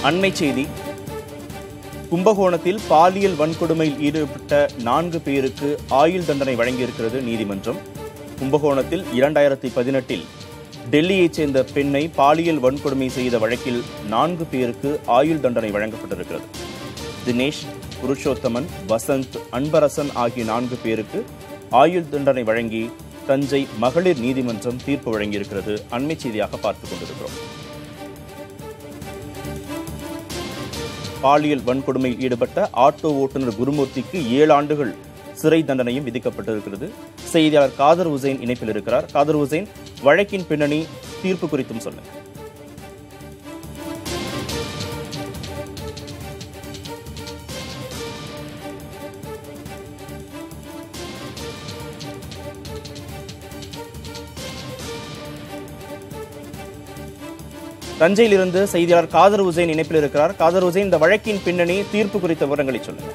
அண்மை செய்தி கும்பகோணத்தில் பாலியல் வன்கொடுமையில் ஈடுபட்ட நான்கு பேருக்கு ஆயுள் தண்டனை வழங்கியிருக்கிறது நீதிமன்றம் கும்பகோணத்தில் இரண்டாயிரத்தி பதினெட்டில் டெல்லியைச் சேர்ந்த பெண்ணை பாலியல் வன்கொடுமை செய்த வழக்கில் நான்கு பேருக்கு ஆயுள் தண்டனை வழங்கப்பட்டிருக்கிறது தினேஷ் புருஷோத்தமன் வசந்த் அன்பரசன் ஆகிய நான்கு பேருக்கு ஆயுள் தண்டனை வழங்கி தஞ்சை மகளிர் நீதிமன்றம் தீர்ப்பு வழங்கியிருக்கிறது அண்மை செய்தியாக பார்த்துக் கொண்டிருக்கிறோம் பாலியல் வன்கொடுமையில் ஈடுபட்ட ஆட்டோ ஓட்டுநர் குருமூர்த்திக்கு ஏழு ஆண்டுகள் சிறை தண்டனையும் விதிக்கப்பட்டிருக்கிறது செய்தியாளர் காதர் உசைன் இணைப்பில் இருக்கிறார் காதர் உசைன் வழக்கின் பின்னணி தீர்ப்பு குறித்தும் சொல்லுங்க தஞ்சையிலிருந்து செய்தியாளர் காதர் உசைன் இணைப்பில் இருக்கிறார் காதர் உசைன் இந்த வழக்கின் பின்னணி தீர்ப்பு குறித்த விவரங்களை சொல்லுங்க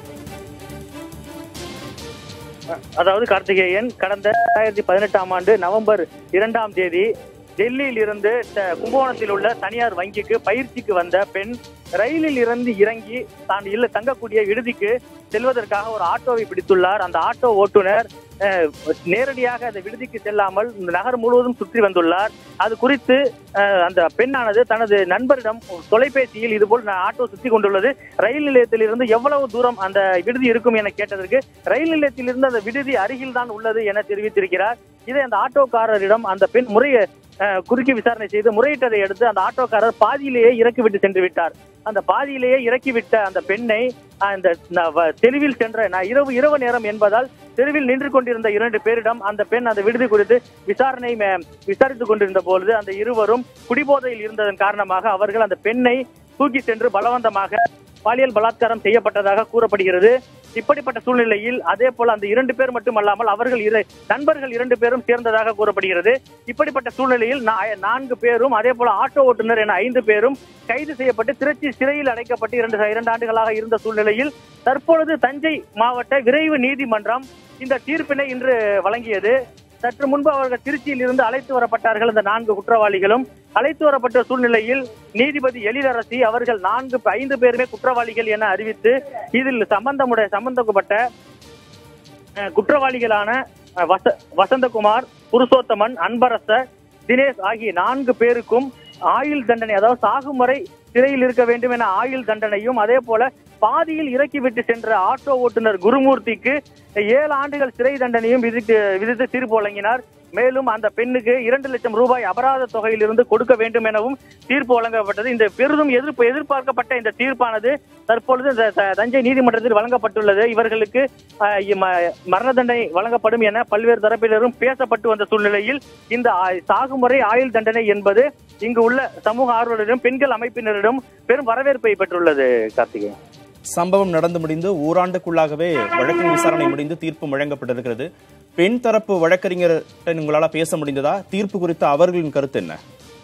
அதாவது கார்த்திகேயன் கடந்த இரண்டாயிரத்தி பதினெட்டாம் ஆண்டு நவம்பர் இரண்டாம் தேதி டெல்லியில் இருந்து த- கும்பகோணத்தில் உள்ள தனியார் வங்கிக்கு பயிற்சிக்கு வந்த பெண் ரயிலில் இருந்து இறங்கி தான் இல்ல தங்கக்கூடிய விடுதிக்கு செல்வதற்காக ஒரு ஆட்டோவை பிடித்துள்ளார் அந்த ஆட்டோ ஓட்டுநர் அஹ், நேரடியாக அந்த விடுதிக்கு செல்லாமல் இந்த நகர் முழுவதும் சுற்றி வந்துள்ளார் அது குறித்து அஹ், அந்த பெண்ணானது தனது நண்பரிடம் தொலைபேசியில் இதுபோல் நான் ஆட்டோ சுற்றி கொண்டுள்ளது ரயில் நிலையத்தில் இருந்து எவ்வளவு தூரம் அந்த விடுதி இருக்கும் என கேட்டதற்கு ரயில் நிலையத்தில் இருந்து அந்த விடுதி அருகில் தான் உள்ளது என தெரிவித்திருக்கிறார் இதை அந்த ஆட்டோக்காரரிடம் அந்த பெண் முறைய அஹ், குறுக்கி விசாரணை செய்து முறையிட்டதை அடுத்து அந்த ஆட்டோக்காரர் பாதியிலேயே இறக்கிவிட்டு சென்று விட்டார் அந்த பாதியிலேயே இறக்கிவிட்ட அந்த பெண்ணை அஹ், இந்த ந- வ- தெருவில் சென்ற நான் இரவு இரவு நேரம் என்பதால் தெருவில் நின்று கொண்டிருந்த இரண்டு பேரிடம் அந்த பெண் அந்த விடுதி குறித்து விசாரணை மே- விசாரித்துக் கொண்டிருந்த பொழுது அந்த இருவரும் குடிபோதையில் இருந்ததன் காரணமாக அவர்கள் அந்த பெண்ணை தூக்கி சென்று பலவந்தமாக பாலியல் பலாத்காரம் செய்யப்பட்டதாக கூறப்படுகிறது இப்படிப்பட்ட சூழ்நிலையில் அதே போல அந்த இரண்டு பேர் மட்டுமல்லாமல் அவர்கள் இரு நண்பர்கள் இரண்டு பேரும் சேர்ந்ததாக கூறப்படுகிறது இப்படிப்பட்ட சூழ்நிலையில் நா- நான்கு பேரும் அதே போல ஆட்டோ ஓட்டுநர் என ஐந்து பேரும் கைது செய்யப்பட்டு திருச்சி சிறையில் அடைக்கப்பட்டு இரண்டு இரண்டு ஆண்டுகளாக இருந்த சூழ்நிலையில் தற்பொழுது தஞ்சை மாவட்ட விரைவு நீதிமன்றம் இந்த தீர்ப்பினை இன்று வழங்கியது சற்று முன்பு அவர்கள் திருச்சியில் இருந்து அழைத்து வரப்பட்டார்கள் இந்த நான்கு குற்றவாளிகளும் அழைத்து வரப்பட்ட சூழ்நிலையில் நீதிபதி எழிலரசி அவர்கள் நான்கு ஐந்து பேருமே குற்றவாளிகள் என அறிவித்து இதில் சம்பந்தமுடைய சம்பந்தப்பட்ட அஹ், குற்றவாளிகளான அஹ், வச- வசந்தகுமார் புருஷோத்தமன் அன்பரசர் தினேஷ் ஆகிய நான்கு பேருக்கும் ஆயுள் தண்டனை அதாவது சாகும் வரை சிறையில் இருக்க வேண்டும் என ஆயுள் தண்டனையும் அதே போல பாதியில் இறக்கிவிட்டு சென்ற ஆட்டோ ஓட்டுநர் குருமூர்த்திக்கு ஏழு ஆண்டுகள் சிறை தண்டனையும் விதித்து விதித்து தீர்ப்பு வழங்கினார் மேலும் அந்த பெண்ணுக்கு இரண்டு லட்சம் ரூபாய் அபராத தொகையிலிருந்து கொடுக்க வேண்டும் எனவும் தீர்ப்பு வழங்கப்பட்டது இந்த பெரிதும் எதிர்ப்பு எதிர்பார்க்கப்பட்ட இந்த தீர்ப்பானது தற்பொழுது இந்த த- தஞ்சை நீதிமன்றத்தில் வழங்கப்பட்டுள்ளது இவர்களுக்கு அஹ், இம்ம- மரண தண்டனை வழங்கப்படும் என பல்வேறு தரப்பினரும் பேசப்பட்டு வந்த சூழ்நிலையில் இந்த ஆ- சாகுமுறை ஆயுள் தண்டனை என்பது இங்கு உள்ள சமூக ஆர்வலரிடம் பெண்கள் அமைப்பினரிடம் பெரும் வரவேற்பை பெற்றுள்ளது கார்த்திகேயன் சம்பவம் நடந்து முடிந்து ஓராண்டுக்குள்ளாகவே வழக்கின் விசாரணை முடிந்து தீர்ப்பு வழங்கப்பட்டிருக்கிறது பெண் தரப்பு வழக்கறிஞர்கிட்ட உங்களால பேச முடிந்ததா தீர்ப்பு குறித்து அவர்களின் கருத்து என்ன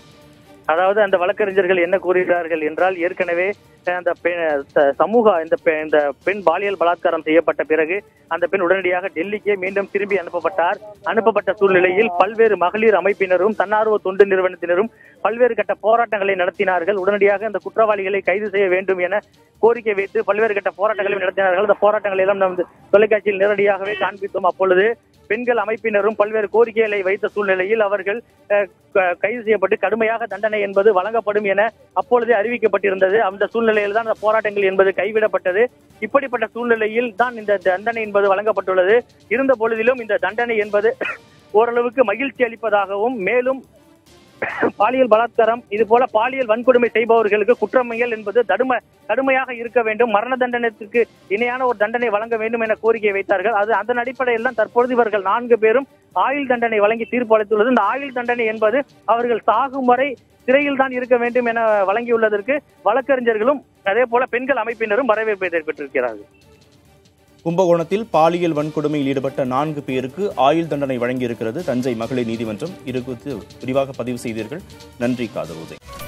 அதாவது அந்த வழக்கறிஞர்கள் என்ன கூறுகிறார்கள் என்றால் ஏற்கனவே அஹ், அந்த பெ- ச- சமூக இந்த பெ- இந்த பெண் பாலியல் பலாத்காரம் செய்யப்பட்ட பிறகு அந்த பெண் உடனடியாக டெல்லிக்கே மீண்டும் திரும்பி அனுப்பப்பட்டார் அனுப்பப்பட்ட சூழ்நிலையில் பல்வேறு மகளிர் அமைப்பினரும் தன்னார்வ தொண்டு நிறுவனத்தினரும் பல்வேறு கட்ட போராட்டங்களை நடத்தினார்கள் உடனடியாக இந்த குற்றவாளிகளை கைது செய்ய வேண்டும் என கோரிக்கை வைத்து பல்வேறு கட்ட போராட்டங்களை நடத்தினார்கள் அந்த போராட்டங்களை எல்லாம் நாம் தொலைக்காட்சியில் நேரடியாகவே காண்பித்தோம் அப்பொழுது பெண்கள் அமைப்பினரும் பல்வேறு கோரிக்கைகளை வைத்த சூழ்நிலையில் அவர்கள் அஹ், க- கைது செய்யப்பட்டு கடுமையாக தண்டனை என்பது வழங்கப்படும் என அப்பொழுதே அறிவிக்கப்பட்டிருந்தது அந்த சூழ்நிலையில் தான் அந்த போராட்டங்கள் என்பது கைவிடப்பட்டது இப்படிப்பட்ட சூழ்நிலையில் தான் இந்த தண்டனை என்பது வழங்கப்பட்டுள்ளது இருந்த பொழுதிலும் இந்த தண்டனை என்பது ஓரளவுக்கு மகிழ்ச்சி அளிப்பதாகவும் மேலும் பாலியல் பலாத்காரம் இது போல பாலியல் வன்கொடுமை செய்பவர்களுக்கு குற்றமியல் என்பது தடும கடுமையாக இருக்க வேண்டும் மரண தண்டனத்திற்கு இணையான ஒரு தண்டனை வழங்க வேண்டும் என கோரிக்கை வைத்தார்கள் அது அதன் அடிப்படையில் தான் தற்பொழுது இவர்கள் நான்கு பேரும் ஆயுள் தண்டனை வழங்கி தீர்ப்பு அளித்துள்ளது இந்த ஆயுள் தண்டனை என்பது அவர்கள் சாகும் வரை சிறையில் தான் இருக்க வேண்டும் என வழங்கியுள்ளதற்கு வழக்கறிஞர்களும் அதே போல பெண்கள் அமைப்பினரும் வரவேற்பை பெற்றிருக்கிறார்கள் கும்பகோணத்தில் பாலியல் வன்கொடுமையில் ஈடுபட்ட நான்கு பேருக்கு ஆயுள் தண்டனை வழங்கியிருக்கிறது தஞ்சை மகளிர் நீதிமன்றம் இது குறித்து விரிவாக பதிவு செய்தீர்கள் நன்றி காதர் உதய்